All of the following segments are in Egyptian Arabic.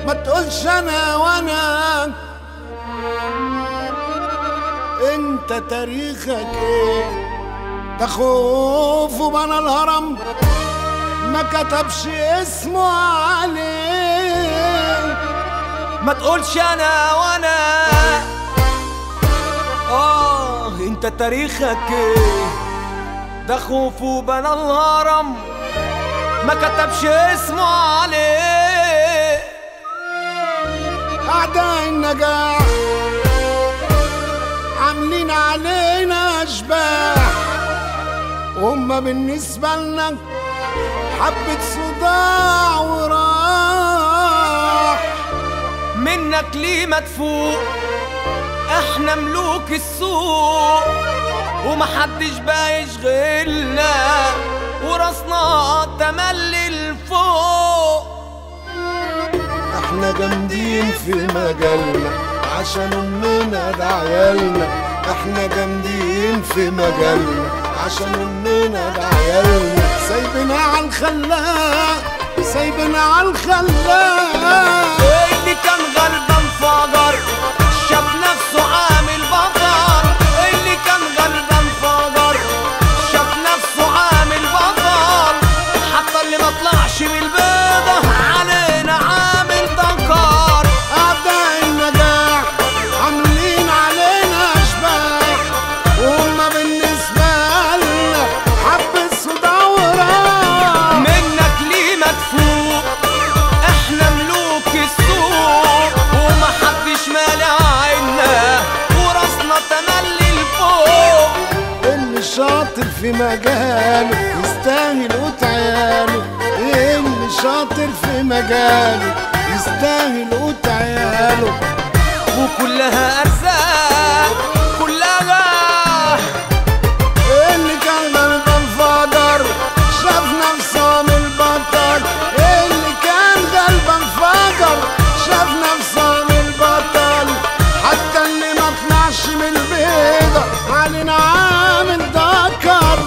ما تقولش انا وانا انت تاريخك ايه ده خوف وبنى الهرم ما كتبش اسمه عليه ما تقولش انا وانا اه انت تاريخك ايه ده خوف وبنى الهرم ما كتبش اسمه عليه أعداء النجاح عاملين علينا أشباح وهم بالنسبة لنا حبة صداع وراح منك ليه مدفوق احنا ملوك السوق ومحدش بقى يشغلنا وراسنا تملي لفوق احنا جامدين في مجالنا عشان امنا ده عيالنا احنا جامدين في مجالنا عشان امنا ده عيالنا سايبنا على الخلاق سايبنا على الخلاق اللي كان غلبان فجر شاف نفسه عامل بطل اللي كان غلبان فجر شاف نفسه عامل بطل حتى اللي ما طلعش من البيضة علينا عامل دكار أعداء النجاح عاملين علينا أشباح وهما بالنسبة لنا حبة صداع وراح منك ليه مدفوق احنا ملوك السوق ومحدش مالع عنا وراسنا تملي لفوق اللي شاطر في مجاله يستاهل قوت عياله اللي شاطر في مجاله يستاهل قوت عياله وكلها ارزاق كلها اللي كان غلبان فجر شاف نفسه من البطل اللي كان غلبان فجر شاف نفسه من البطل حتى اللي ما طلعش من البيضة علينا عامل ذكر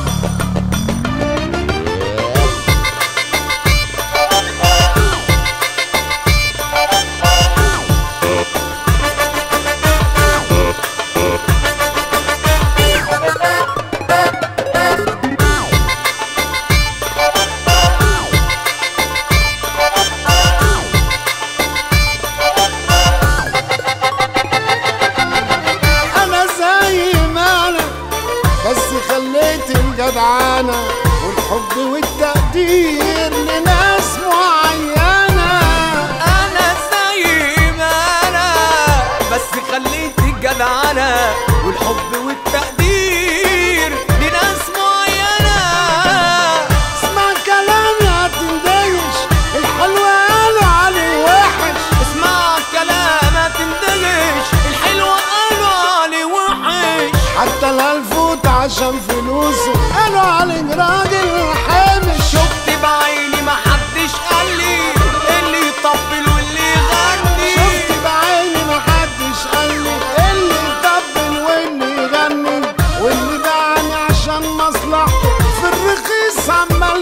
انا زي ما انا بس خليت الجدعنة والحب والتقدير لناس معينة انا زي ما انا بس خليت الجدعنة والحب والتقدير لناس معينة اسمع كلامي هتندهش الحلو قالوا عليه وحش اسمع كلام ما تندهش الحلو قالوا عليه وحش حتى الهلفوت عشان فلوسه قالوا عليه راجل حامش شفت بعيني ما حدش قال لي اللي يطبل واللي يغني شفت بعيني محدش قال لي اللي يطبل واللي يغني واللي باعني عشان مصلحته في الرخيص عمال